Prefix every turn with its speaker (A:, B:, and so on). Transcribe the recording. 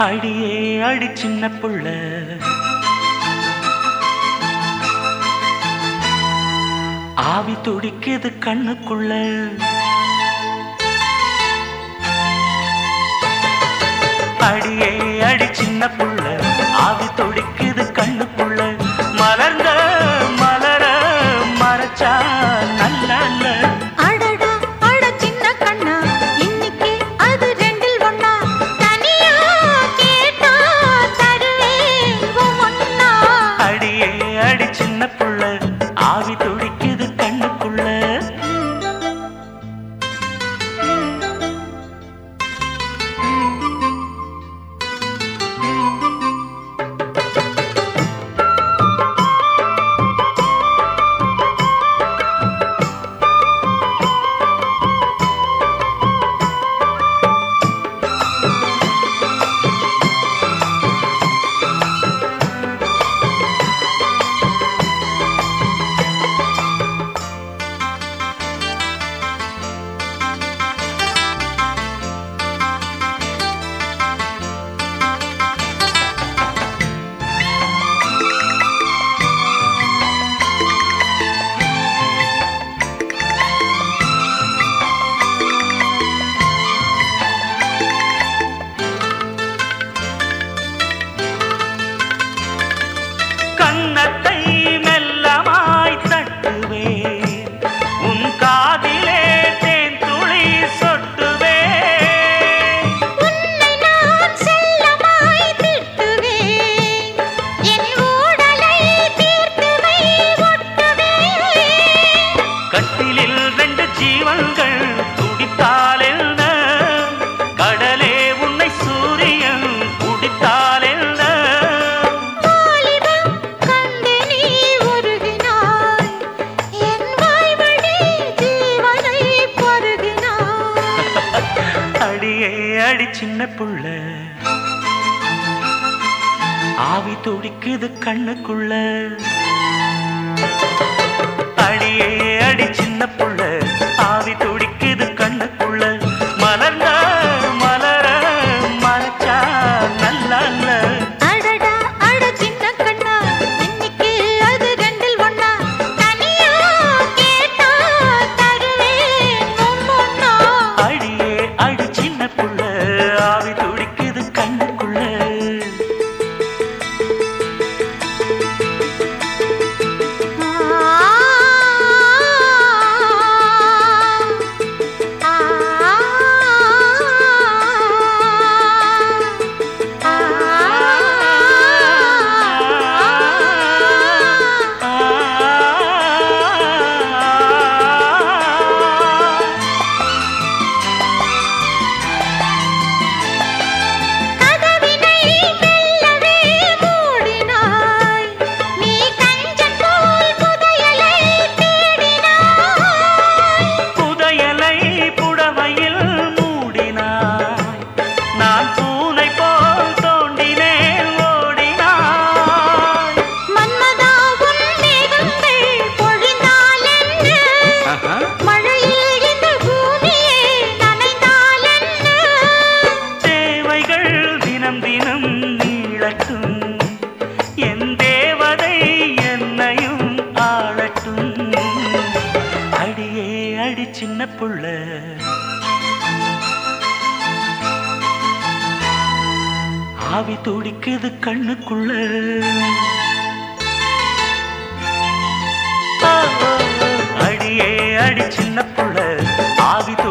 A: அடியே அடி சின்ன புள்ள ஆவி துடிக்குது கண்ணுக்குள்ள அடியே அடி சின்ன புள்ள ஆவி துடிக்குது கண்ணுக்குள்ள மலர்ந்த மலர மறைச்சா நல்ல அல்ல
B: அடடா அட சின்ன கண்ணா இன்னைக்கு அது ரெண்டில் ஒண்ணா தனியா கேட்டா தருவேன் ஒன்னா
A: அடியே அடி சின்ன புள்ள ஆவி துடிக்குது கண்ணுக்குள்ள கன்னத்தை மெல்லமாய் தட்டுவேன் உன் காதிலே தேன் துளி சொட்டுவேன்
B: உன்னை நான் செல்லமாய் திட்டுவேன் என் ஊடலை தீர்த்துவை ஒட்டுவேன்
A: கட்டிலில் ரெண்டு ஜீவன்கள் துடித்தால் என்ன கடலே உன்னை சூரியன் குடித்தால் என்ன
B: வாலிபம் கண்டு நீ உருகினாய் என் வாய்வழி ஜீவனை பருகினாய்
A: அடியே அடி சின்ன புள்ள ஆவி துடிக்குது கண்ணுக்குள்ள அடியே அடி சின்ன புள்ள ஆவி துடிக்குது கண்ணுக்குள்ள மலர்ந்த மலர மறைச்சா நல்ல அல்ல
B: அடடா அட சின்ன கண்ணா இன்னைக்கு அது ரெண்டில் ஒண்ணா தனியா கேட்டா தருவேன் ஒவ்வொன்னா
A: அடியே அடி சின்ன புள்ள ஆவி துடிக்குது கண்ணுக்குள்ள
B: கதவினை மெல்லவே மூடினாய் நீ கஞ்சன் போல் புதையலை தேடினாய்
A: புதையலை புடவையில் மூடினாய் நான் பூனை போல் தோண்டினேன் ஓடினாய்
B: மன்மதா உன் மேகங்கள் பொழிந்தால் என்ன மழையில் இந்த பூமியே நனைந்தால் என்ன
A: தேவைகள் தினம் தினம் நீளட்டும் என் தேவதை என்னையும் ஆளட்டும் அடியே அடி சின்ன புள்ள ஆவி துடிக்குது கண்ணுக்குள்ள ஆ, ஆ, ஆ, அடியே அடி சின்ன புள்ள ஆவி துடிக்குது